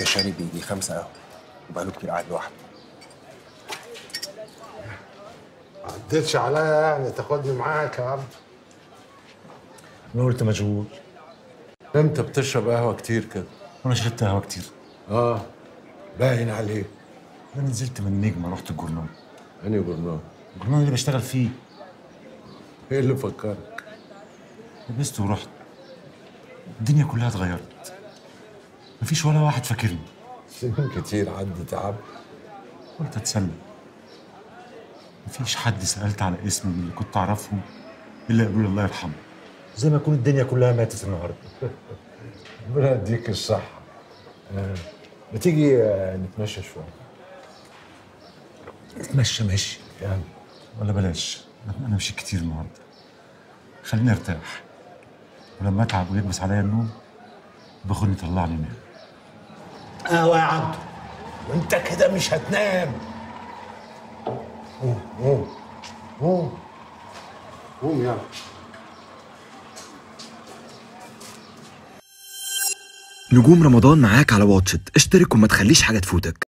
كشاري بيجي خمسة قهوة وبقاله كتير قاعد لوحده عدتش عليا يعني تاخدني معاك يا عبد انا قلت مشغول انت بتشرب قهوه كتير كده وانا شربت قهوه كتير اه باين عليك انا نزلت من نجمه رحت الجورنال اني جورنال الجورنال اللي بشتغل فيه ايه اللي فكرك لبست ورحت الدنيا كلها اتغيرت مفيش ولا واحد فاكرني سنين كتير عدت يا عبد قلت اتسلى مفيش حد سالت على اسمي من اللي كنت اعرفهم الا يقولوا لي الله يرحمه زي ما يكون الدنيا كلها ماتت النهارده ربنا يديك الصحه آه. ما تيجي آه، نتمشى شويه اتمشى ماشي يعني ولا بلاش انا أنا مشيت كتير النهارده خليني ارتاح ولما اتعب ويكبس عليا النوم باخدني طلعني نام قهوه يا عبد وانت كده مش هتنام قوم قوم قوم قوم يلا نجوم رمضان معاك على واتشت اشترك وما تخليش حاجة تفوتك